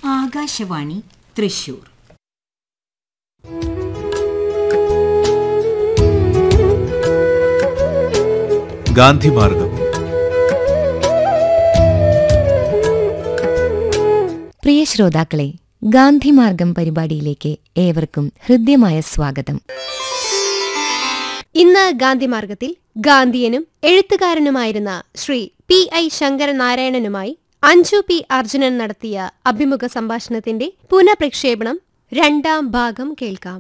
ആകാശവാണി തൃശൂർ ഗാന്ധിമാർഗം പ്രിയ ശ്രോതാക്കളെ ഗാന്ധിമാർഗം പരിപാടിയിലേക്ക് ഏവർക്കും ഹൃദ്യമായ സ്വാഗതം ഇന്ന് ഗാന്ധിമാർഗത്തിൽ ഗാന്ധിയനും എഴുത്തുകാരനുമായിരുന്ന ശ്രീ പി ഐ ശങ്കരനാരായണനുമായി അഞ്ജു പി അർജുനൻ നടത്തിയ അഭിമുഖ സംഭാഷണത്തിന്റെ പുനഃപ്രക്ഷേപണം രണ്ടാം ഭാഗം കേൾക്കാം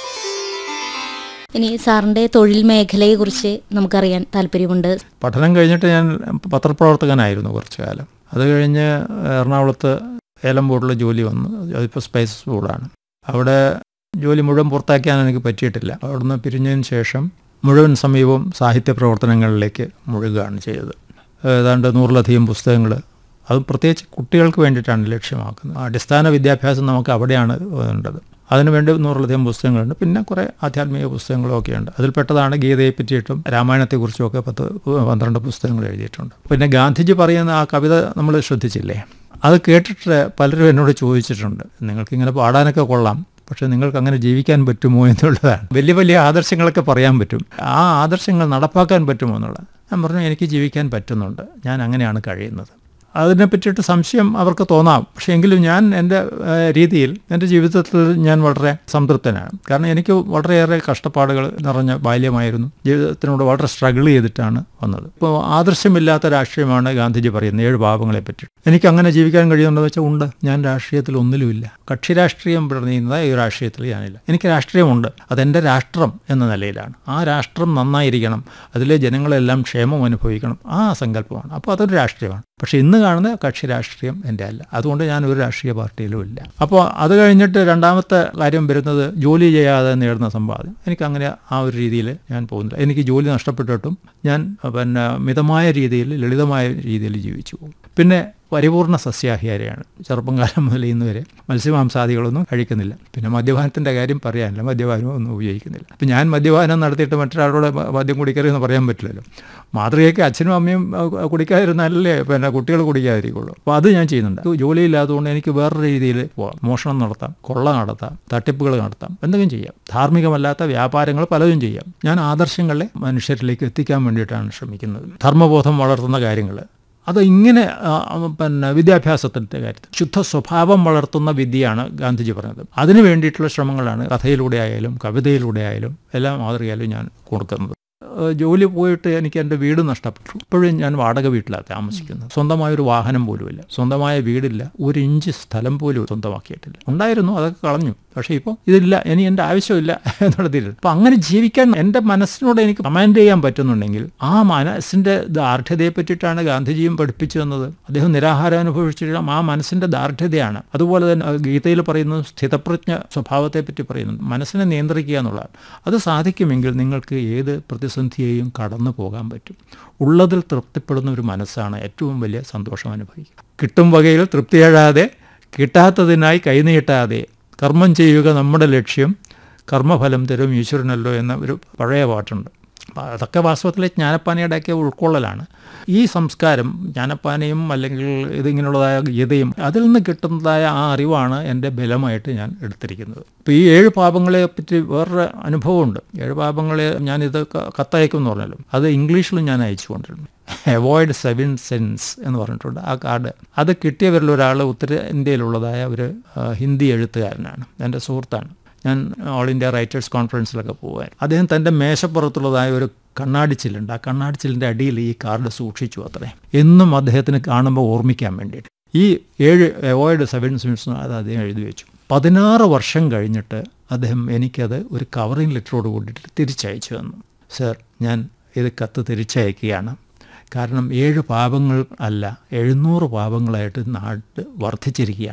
ഇനി സാറിന്റെ തൊഴിൽ മേഖലയെക്കുറിച്ച് നമുക്കറിയാൻ താല്പര്യമുണ്ട് പഠനം കഴിഞ്ഞിട്ട് ഞാൻ പത്രപ്രവർത്തകനായിരുന്നു കുറച്ചു കാലം അത് കഴിഞ്ഞ് എറണാകുളത്ത് ഏലം ബോർഡിൽ ജോലി വന്നു അതിപ്പോൾ സ്പൈസസ് ബോർഡാണ് അവിടെ ജോലി മുഴുവൻ പൂർത്തിയാക്കാൻ എനിക്ക് പറ്റിയിട്ടില്ല അവിടുന്ന് പിരിഞ്ഞതിന് ശേഷം മുഴുവൻ സമയവും സാഹിത്യ പ്രവർത്തനങ്ങളിലേക്ക് മുഴുകുകയാണ് ചെയ്തത് ഏതാണ്ട് നൂറിലധികം പുസ്തകങ്ങൾ അത് പ്രത്യേകിച്ച് കുട്ടികൾക്ക് വേണ്ടിയിട്ടാണ് ലക്ഷ്യമാക്കുന്നത് അടിസ്ഥാന വിദ്യാഭ്യാസം നമുക്ക് അവിടെയാണ് വേണ്ടത് അതിനുവേണ്ടി നൂറിലധികം പുസ്തകങ്ങളുണ്ട് പിന്നെ കുറേ ആധ്യാത്മിക പുസ്തകങ്ങളും ഒക്കെ ഉണ്ട് അതിൽപ്പെട്ടതാണ് ഗീതയെ പറ്റിയിട്ടും രാമായണത്തെക്കുറിച്ചും ഒക്കെ പത്ത് പന്ത്രണ്ട് പുസ്തകങ്ങൾ എഴുതിയിട്ടുണ്ട് പിന്നെ ഗാന്ധിജി പറയുന്ന ആ കവിത നമ്മൾ ശ്രദ്ധിച്ചില്ലേ അത് കേട്ടിട്ട് പലരും എന്നോട് ചോദിച്ചിട്ടുണ്ട് നിങ്ങൾക്കിങ്ങനെ പാടാനൊക്കെ കൊള്ളാം പക്ഷെ നിങ്ങൾക്ക് അങ്ങനെ ജീവിക്കാൻ പറ്റുമോ എന്നുള്ളതാണ് വലിയ വലിയ ആദർശങ്ങളൊക്കെ പറയാൻ പറ്റും ആ ആദർശങ്ങൾ നടപ്പാക്കാൻ പറ്റുമോ എന്നുള്ളത് ഞാൻ പറഞ്ഞു എനിക്ക് ജീവിക്കാൻ പറ്റുന്നുണ്ട് ഞാൻ അങ്ങനെയാണ് കഴിയുന്നത് അതിനെ പറ്റിയിട്ട് സംശയം അവർക്ക് തോന്നാം പക്ഷേ എങ്കിലും ഞാൻ എൻ്റെ ഏഹ്, രീതിയിൽ എൻ്റെ ജീവിതത്തിൽ ഞാൻ വളരെ സംതൃപ്തനാണ് കാരണം എനിക്ക് വളരെയേറെ കഷ്ടപ്പാടുകൾ നിറഞ്ഞ ബാല്യമായിരുന്നു ജീവിതത്തിനോട് വളരെ സ്ട്രഗിൾ ചെയ്തിട്ടാണ് വന്നത് ഇപ്പോൾ ആദർശമില്ലാത്ത രാഷ്ട്രീയമാണ് ഗാന്ധിജി പറയുന്നത് ഏഴ് പാവങ്ങളെ പറ്റി എനിക്ക് അങ്ങനെ ജീവിക്കാൻ കഴിയുന്നുണ്ടെന്ന് വെച്ചാൽ ഉണ്ട് ഞാൻ രാഷ്ട്രീയത്തിൽ ഒന്നിലുമില്ല കക്ഷി രാഷ്ട്രീയം പിറന്നിരുന്ന ഈ രാഷ്ട്രീയത്തിൽ ഞാനില്ല എനിക്ക് രാഷ്ട്രീയമുണ്ട് അതെൻ്റെ രാഷ്ട്രം എന്ന നിലയിലാണ് ആ രാഷ്ട്രം നന്നായിരിക്കണം അതിലെ ജനങ്ങളെല്ലാം ക്ഷേമം അനുഭവിക്കണം ആ സങ്കല്പമാണ് അപ്പോൾ അതൊരു രാഷ്ട്രീയമാണ് പക്ഷേ ഇന്ന് കാണുന്ന കക്ഷി രാഷ്ട്രീയം എൻ്റെ അല്ല അതുകൊണ്ട് ഞാൻ ഒരു രാഷ്ട്രീയ പാർട്ടിയിലും ഇല്ല അപ്പോൾ അത് കഴിഞ്ഞിട്ട് രണ്ടാമത്തെ കാര്യം വരുന്നത് ജോലി ചെയ്യാതെ നേടുന്ന സമ്പാദ്യം എനിക്ക് അങ്ങനെ ആ ഒരു രീതിയിൽ ഞാൻ പോകുന്നില്ല എനിക്ക് ജോലി നഷ്ടപ്പെട്ടിട്ടും ഞാൻ പിന്നെ മിതമായ രീതിയിൽ ലളിതമായ രീതിയിൽ ജീവിച്ചു പോകും പിന്നെ പരിപൂർണ സസ്യാഹാരിയാണ് ചെറുപ്പം കാലം മുതൽ ഇന്ന് വരെ മത്സ്യമാംസാദികളൊന്നും കഴിക്കുന്നില്ല പിന്നെ മദ്യപാനത്തിൻ്റെ കാര്യം പറയാനില്ല മദ്യപാനവും ഒന്നും ഉപയോഗിക്കുന്നില്ല അപ്പം ഞാൻ മദ്യപാനം നടത്തിയിട്ട് മറ്റൊരാളോട് മ- മദ്യം കുടിക്കരുതെന്ന് പറയാൻ പറ്റില്ലല്ലോ മാതൃകയ്ക്ക് അച്ഛനും അമ്മയും അഹ് കുടിക്കാതിരുന്നാലല്ലേ പിന്നെ കുട്ടികൾ കുടിക്കാതിരിക്കുള്ളൂ അപ്പോൾ അത് ഞാൻ ചെയ്യുന്നുണ്ട് ജോലിയില്ലാത്തതുകൊണ്ട് എനിക്ക് വേറൊരു രീതിയിൽ പോകാം മോഷണം നടത്താം കൊള്ള നടത്താം തട്ടിപ്പുകൾ നടത്താം എന്തെങ്കിലും ചെയ്യാം ധാർമ്മികമല്ലാത്ത വ്യാപാരങ്ങൾ പലതും ചെയ്യാം ഞാൻ ആദർശങ്ങളെ മനുഷ്യരിലേക്ക് എത്തിക്കാൻ വേണ്ടിയിട്ടാണ് ശ്രമിക്കുന്നത് ധർമ്മബോധം വളർത്തുന്ന കാര്യങ്ങൾ അത് ഇങ്ങനെ ആ, പിന്നെ വിദ്യാഭ്യാസത്തിൻ്റെ കാര്യത്തിൽ ശുദ്ധ സ്വഭാവം വളർത്തുന്ന വിദ്യയാണ് ഗാന്ധിജി പറഞ്ഞത് അതിനു വേണ്ടിയിട്ടുള്ള ശ്രമങ്ങളാണ് കഥയിലൂടെ ആയാലും കവിതയിലൂടെ ആയാലും എല്ലാ മാതൃകയാലും ഞാൻ കൊടുക്കുന്നത് ഏഹ് ജോലി പോയിട്ട് എനിക്ക് എൻ്റെ വീട് നഷ്ടപ്പെട്ടു ഇപ്പോഴും ഞാൻ വാടക വീട്ടിലാണ് താമസിക്കുന്നത് സ്വന്തമായ ഒരു വാഹനം പോലുമില്ല സ്വന്തമായ വീടില്ല ഒരു ഇഞ്ച് സ്ഥലം പോലും സ്വന്തമാക്കിയിട്ടില്ല ഉണ്ടായിരുന്നു അതൊക്കെ കളഞ്ഞു പക്ഷേ ഇപ്പോൾ ഇതില്ല ഇനി എൻ്റെ ആവശ്യമില്ല എന്നുള്ളതിൽ അപ്പം അങ്ങനെ ജീവിക്കാൻ എൻ്റെ മനസ്സിനോട് എനിക്ക് കമാൻഡ് ചെയ്യാൻ പറ്റുന്നുണ്ടെങ്കിൽ ആ മനസ്സിൻ്റെ ദാർഢ്യതയെ പറ്റിയിട്ടാണ് ഗാന്ധിജിയും പഠിപ്പിച്ചു തന്നത് അദ്ദേഹം നിരാഹാരം അനുഭവിച്ചിട്ടുള്ള ആ മനസ്സിൻ്റെ ദാർഢ്യതയാണ് അതുപോലെ തന്നെ അത് ഗീതയിൽ പറയുന്നത് സ്ഥിതപ്രജ്ഞ സ്വഭാവത്തെ പറ്റി പറയുന്നുണ്ട് മനസ്സിനെ നിയന്ത്രിക്കുക എന്നുള്ളതാണ് അത് സാധിക്കുമെങ്കിൽ നിങ്ങൾക്ക് ഏത് പ്രതിസന്ധിയെയും കടന്നു പോകാൻ പറ്റും ഉള്ളതിൽ തൃപ്തിപ്പെടുന്ന ഒരു മനസ്സാണ് ഏറ്റവും വലിയ സന്തോഷം അനുഭവിക്കുക കിട്ടും വകയിൽ തൃപ്തിയഴാതെ കിട്ടാത്തതിനായി കൈനീട്ടാതെ കർമ്മം ചെയ്യുക നമ്മുടെ ലക്ഷ്യം കർമ്മഫലം തരും ഈശ്വരനല്ലോ എന്ന ഒരു പഴയ പാട്ടുണ്ട് അപ്പോൾ അതൊക്കെ വാസ്തവത്തിൽ ജ്ഞാനപ്പാനയുടെയൊക്കെ ഉൾക്കൊള്ളലാണ് ഈ സംസ്കാരം ജ്ഞാനപ്പാനയും അല്ലെങ്കിൽ ഇതിങ്ങനെയുള്ളതായ ഗീതയും അതിൽ നിന്ന് കിട്ടുന്നതായ ആ അറിവാണ് എൻ്റെ ബലമായിട്ട് ഞാൻ എടുത്തിരിക്കുന്നത് ഇപ്പോൾ ഈ ഏഴ് പാപങ്ങളെ പറ്റി വേറൊരു അനുഭവമുണ്ട് ഏഴ് പാപങ്ങളെ ഞാനിത് ക- കത്തയക്കും എന്ന് പറഞ്ഞല്ലോ അത് ഇംഗ്ലീഷിലും ഞാൻ അയച്ചു കൊണ്ടിരുന്നു അവോയ്ഡ് സെവൻ സെൻസ് എന്ന് പറഞ്ഞിട്ടുണ്ട് ആ കാർഡ് അത് കിട്ടിയവരിൽ ഒരാൾ ഉത്തരേന്ത്യയിലുള്ളതായ ഒരു ആ, ഹിന്ദി എഴുത്തുകാരനാണ് എൻ്റെ സുഹൃത്താണ് ഞാൻ ഓൾ ഇന്ത്യ റൈറ്റേഴ്സ് കോൺഫറൻസിലൊക്കെ പോകാൻ അദ്ദേഹം തൻ്റെ മേശപ്പുറത്തുള്ളതായ ഒരു കണ്ണാടിച്ചില്ലുണ്ട് ആ കണ്ണാടിച്ചില്ലിൻ്റെ അടിയിൽ ഈ കാർഡ് സൂക്ഷിച്ചു അത്രേ എന്നും അദ്ദേഹത്തിന് കാണുമ്പോൾ ഓർമ്മിക്കാൻ വേണ്ടിയിട്ട് ഈ ഏഴ് അവോയ്ഡ് സെവൻ സിമിറ്റ്സ് അത് അദ്ദേഹം എഴുതി വെച്ചു പതിനാറ് വർഷം കഴിഞ്ഞിട്ട് അദ്ദേഹം എനിക്കത് ഒരു കവറിംഗ് ലെറ്ററോട് കൂടിയിട്ട് തിരിച്ചയച്ചു തന്നു സർ ഞാൻ ഇത് കത്ത് തിരിച്ചയക്കുകയാണ് കാരണം ഏഴ് പാപങ്ങൾ അല്ല എഴുന്നൂറ് പാപങ്ങളായിട്ട് നാട് വർദ്ധിച്ചിരിക്കുകയാണ്